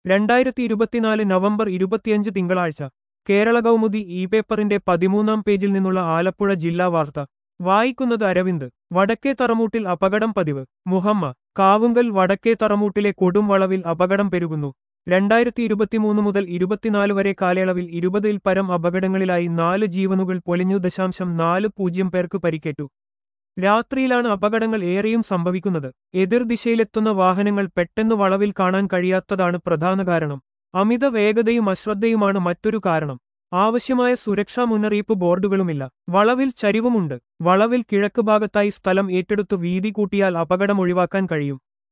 രണ്ടായിരത്തി ഇരുപത്തിനാല് നവംബർ ഇരുപത്തിയഞ്ച് തിങ്കളാഴ്ച കേരള കൗമുദി ഇ പേപ്പറിന്റെ പതിമൂന്നാം പേജിൽ നിന്നുള്ള ആലപ്പുഴ ജില്ലാ വാർത്ത വായിക്കുന്നത് അരവിന്ദ് വടക്കേ തറമൂട്ടിൽ അപകടം പതിവ് മുഹമ്മ കാവുങ്കൽ വടക്കേ തറമൂട്ടിലെ കൊടും വളവിൽ അപകടം പെരുകുന്നു രണ്ടായിരത്തി ഇരുപത്തിമൂന്ന് മുതൽ ഇരുപത്തിനാല് വരെ കാലയളവിൽ ഇരുപതിൽ പരം അപകടങ്ങളിലായി നാല് ജീവനുകൾ പൊലിഞ്ഞു ദശാംശം നാല് പൂജ്യം പേർക്ക് പരിക്കേറ്റു രാത്രിയിലാണ് അപകടങ്ങൾ ഏറെയും സംഭവിക്കുന്നത് എതിർദിശയിലെത്തുന്ന വാഹനങ്ങൾ പെട്ടെന്ന് വളവിൽ കാണാൻ കഴിയാത്തതാണ് പ്രധാന കാരണം അമിത വേഗതയും അശ്രദ്ധയുമാണ് മറ്റൊരു കാരണം ആവശ്യമായ സുരക്ഷാ മുന്നറിയിപ്പ് ബോർഡുകളുമില്ല വളവിൽ ചരിവുമുണ്ട് വളവിൽ കിഴക്ക് ഭാഗത്തായി സ്ഥലം ഏറ്റെടുത്തു വീതി കൂട്ടിയാൽ അപകടം ഒഴിവാക്കാൻ കഴിയും